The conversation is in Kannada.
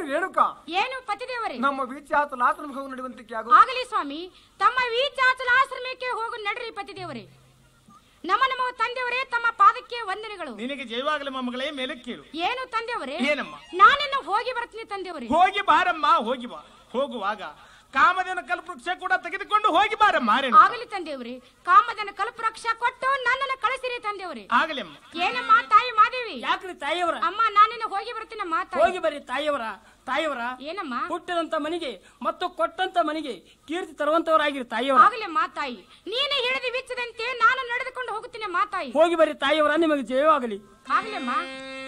ರೇಣುಕ ಏನು ಪತಿದೇವರೇ ನಮ್ಮ ವೀಚಾತ ಲಾಸನ ಹೋಗಿ ನಡೆಯುವಂತಿಕೆ ಆಗು ಆಗಲಿ ಸ್ವಾಮಿ ತಮ್ಮ ವೀಚಾಚಲ ಆಶ್ರಮಕ್ಕೆ ಹೋಗು ನಡ್ರಿ ಪತಿದೇವರೇ ನಮ್ಮ ನಮ್ಮ ತಂದೆಯವರೇ ತಮ್ಮ ಪಾದಕ್ಕೆ ವಂದನೆಗಳು ನಿನಗೆ ಜೈವಾಗಲಿ ಮೊಮ್ಮಗಳೇ ಮೇಲೆ ಕೇಳು ಏನು ತಂದೆಯವರೇ ಏನಮ್ಮ ನಾನಿನ್ನು ಹೋಗಿ ಬರ್ತೀನಿ ತಂದೆಯವರೇ ಹೋಗಿ ಬಾರಮ್ಮ ಹೋಗಿ ಬಾ ಹೋಗುವಾಗ ಕಾಮದೇನ ಕಲ್ಪವೃಕ್ಷ ಕೂಡ ತೆಗೆದುಕೊಂಡು ಹೋಗಿ ಬಾರಮ್ಮ ರೇಣುಕ. ಆಗಲಿ ತಂದೆಯವರೇ ಕಾಮದನ ಕಲ್ಪವೃಕ್ಷ ಕೊಟ್ಟು ನನ್ನನ್ನು ಕಳಿಸಿರಿ ತಂದೆಯವರೇ ಆಗಲಿ ಅಮ್ಮ ಏನಮ್ಮ ತಾಯಿ ಮಾದೇವಿ ಯಾಕ್ರಿ ತಾಯಿಯವರ ಅಮ್ಮ ನಾನಿನ್ನು ಹೋಗಿ ಬರ್ತೀನಮ್ಮ ತಾಯಿ. ಹೋಗಿ ಬರ್ರಿ ತಾಯಿಯವರ ತಾಯಿಯವರ ಏನಮ್ಮ ಹುಟ್ಟಿದಂತ ಮನೆಗೆ ಮತ್ತು ಕೊಟ್ಟಂತ ಮನೆಗೆ ಕೀರ್ತಿ ತರುವಂತವರಾಗಿರಿ ತಾಯಿಯವರ ಆಗಲಿ ಮಾತಾಯಿ ನೀನು ಹೇಳಿದ ವಿಚ್ಚದಂತೆ ನಾನು ನಡೆದುಕೊಂಡು ಹೋಗುತ್ತೇನೆ ಮಾತಾಯಿ ಹೋಗಿ ಬರ್ರಿ ತಾಯಿಯವರ ನಿಮಗೆ ಜಯವಾಗಲಿ ಆಗ್ಲಮ್ಮ